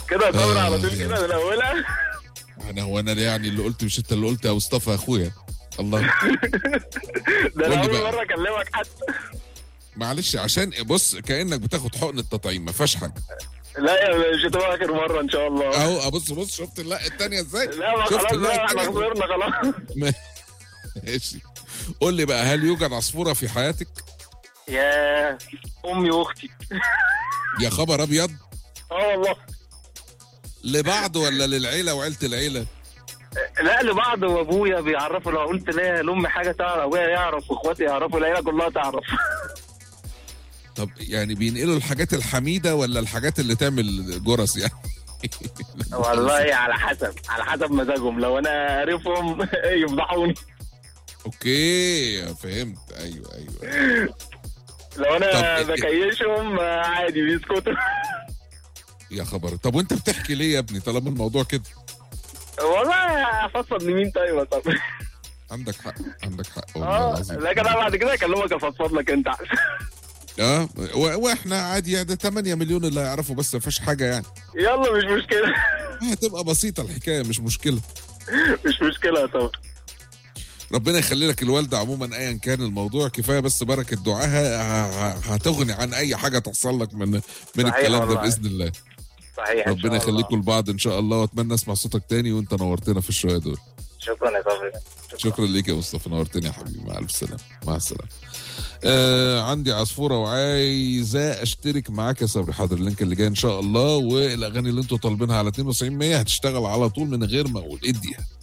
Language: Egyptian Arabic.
كده صبر آه، على طول يا. كده من اولها انا هو انا يعني اللي قلت مش انت اللي قلت يا مصطفى يا اخويا الله ده قول انا لي اول بقى. مره اكلمك حتى معلش عشان بص كانك بتاخد حقن التطعيم ما فيهاش حاجه لا يا مش هتبقى اخر مره ان شاء الله اهو بص بص شفت لا الثانيه ازاي لا ما شفت خلاص اللا بقى احنا التانية؟ خسرنا خلاص ماشي قول لي بقى هل يوجد عصفوره في حياتك يا امي واختي يا خبر ابيض اه والله لبعض ولا للعيله وعيله العيله لا لبعض وابويا بيعرفوا لو قلت ليا لامي حاجه تعرف ابويا يعرف واخواتي يعرفوا العيله كلها تعرف طب يعني بينقلوا الحاجات الحميده ولا الحاجات اللي تعمل جرس يعني والله على حسب على حسب مزاجهم لو انا عارفهم يفضحوني اوكي فهمت ايوه ايوه لو انا طب- بكيشهم آه، عادي بيسكتوا يا خبر طب وانت بتحكي ليه يا ابني طالما الموضوع كده والله افضفض لمين طيب طب عندك حق عندك حق والله اه العظيم لكن انا بعد كده اكلمك افضفض لك انت احسن اه و- واحنا عادي يعني ده 8 مليون اللي هيعرفوا بس ما فيهاش حاجه يعني يلا مش مشكله هتبقى بسيطه الحكايه مش مشكله مش مشكله يا طبعا ربنا يخلي لك الوالده عموما ايا كان الموضوع كفايه بس بركه دعاها ه- ه- هتغني عن اي حاجه تحصل لك من من صحيح الكلام ده والله. باذن الله صحيح إن شاء ربنا الله. يخليكم لبعض ان شاء الله واتمنى اسمع صوتك تاني وانت نورتنا في الشويه دول شكرا يا صبري شكرا ليك يا مصطفى نورتني يا حبيبي مع الف سلامه مع السلامه آه عندي عصفوره وعايزه اشترك معاك يا صبري حاضر اللينك اللي جاي ان شاء الله والاغاني اللي انتوا طالبينها على 92 100 هتشتغل على طول من غير ما اقول اديها